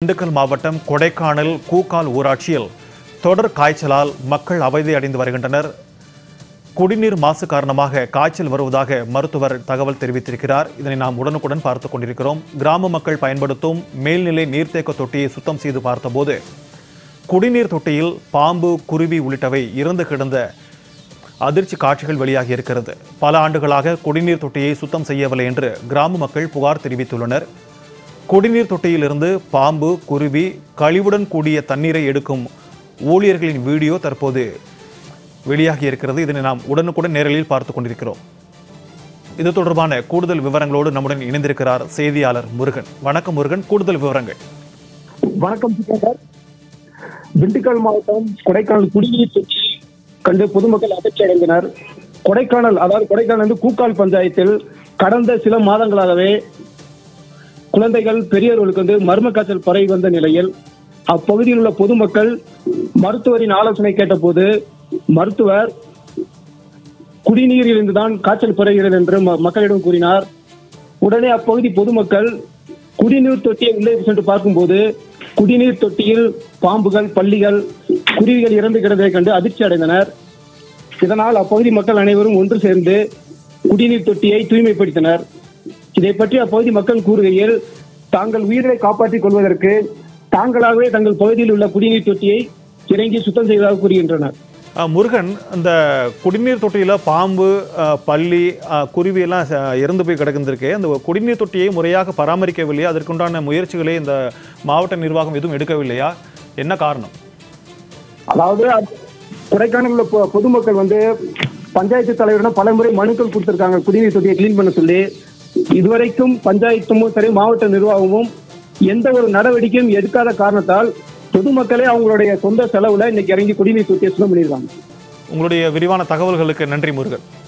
திண்டுக்கல் மாவட்டம் கொடைக்கானல் கூக்கால் ஊராட்சியில் தொடர் காய்ச்சலால் மக்கள் அவதி அடைந்து வருகின்றனர் குடிநீர் மாசு காரணமாக காய்ச்சல் வருவதாக மருத்துவர் தகவல் தெரிவித்திருக்கிறார் இதனை நாம் உடனுக்குடன் பார்த்துக் கொண்டிருக்கிறோம் கிராம மக்கள் பயன்படுத்தும் மேல்நிலை நீர்த்தேக்க தொட்டியை சுத்தம் செய்து பார்த்தபோது குடிநீர் தொட்டியில் பாம்பு குருவி உள்ளிட்டவை இறந்து கிடந்த அதிர்ச்சி காட்சிகள் வெளியாகி இருக்கிறது பல ஆண்டுகளாக குடிநீர் தொட்டியை சுத்தம் செய்யவில்லை என்று கிராம மக்கள் புகார் தெரிவித்துள்ளனர் குடிநீர் தொட்டியிலிருந்து பாம்பு குருவி கழிவுடன் கூடிய தண்ணீரை எடுக்கும் ஊழியர்களின் வீடியோ தற்போது வெளியாகி இருக்கிறது இதனை நாம் உடனுக்குடன் நேரலில் பார்த்து கொண்டிருக்கிறோம் இது தொடர்பான கூடுதல் விவரங்களோடு நம்முடன் இணைந்திருக்கிறார் செய்தியாளர் முருகன் வணக்கம் முருகன் கூடுதல் விவரங்கள் வணக்கம் சுகேந்தர் திண்டுக்கல் மாவட்டம் கொடைக்கானல் குடிநீர் தொட்டி கண்டு பொதுமக்கள் அதிர்ச்சி அடைந்தனர் கொடைக்கானல் அதாவது கொடைக்கானல் வந்து கூக்கால் பஞ்சாயத்தில் கடந்த சில மாதங்களாகவே குழந்தைகள் பெரியவர்களுக்கு வந்து மர்ம காய்ச்சல் பரவி வந்த நிலையில் அப்பகுதியில் உள்ள பொதுமக்கள் மருத்துவரின் ஆலோசனை கேட்டபோது மருத்துவர் குடிநீரில் இருந்துதான் காய்ச்சல் பரவுகிறது என்று ம- மக்களிடம் கூறினார் உடனே அப்பகுதி பொதுமக்கள் குடிநீர் தொட்டியை உள்ளே சென்று பார்க்கும்போது குடிநீர் தொட்டியில் பாம்புகள் பள்ளிகள் குருவிகள் இறந்து கிடந்ததை கண்டு அதிர்ச்சி அடைந்தனர் இதனால் அப்பகுதி மக்கள் அனைவரும் ஒன்று சேர்ந்து குடிநீர் தொட்டியை தூய்மைப்படுத்தினர் இதை பற்றி அப்பகுதி மக்கள் கூறுகையில் தாங்கள் உயிரை காப்பாற்றிக் கொள்வதற்கு தாங்களாகவே தங்கள் பகுதியில் உள்ள குடிநீர் தொட்டியை இறங்கி சுத்தம் செய்வதாக கூறுகின்றனர் அஹ், முருகன் இந்த குடிநீர் தொட்டியில் பாம்பு அஹ், பல்லி அஹ், குருவி எல்லாம் ச- இறந்து போய் கிடக்குந்திருக்கு அந்த குடிநீர் தொட்டியை முறையாக பராமரிக்கவில்லையா அதற்குண்டான முயற்சிகளை இந்த மாவட்ட நிர்வாகம் எதுவும் எடுக்கவில்லையா என்ன காரணம் அதாவது அது- கொடைக்கானல் உள்ள பொ- பொதுமக்கள் வந்து பஞ்சாயத்து தலைவரிடம் பலமுறை மனுக்கள் கொடுத்திருக்காங்க குடிநீர் தொட்டியை கிளீன் பண்ண சொல்லி இதுவரைக்கும் பஞ்சாயத்தும் சரி மாவட்ட நிர்வாகமும் எந்த ஒரு நடவடிக்கையும் எடுக்காத காரணத்தால் பொதுமக்களே அவங்களுடைய சொந்த செலவுல இன்னைக்கு இறங்கி குடிநீர் தொட்டியை சுத்தம் பண்ணியிருக்காங்க உங்களுடைய விரிவான தகவல்களுக்கு நன்றி முருகன்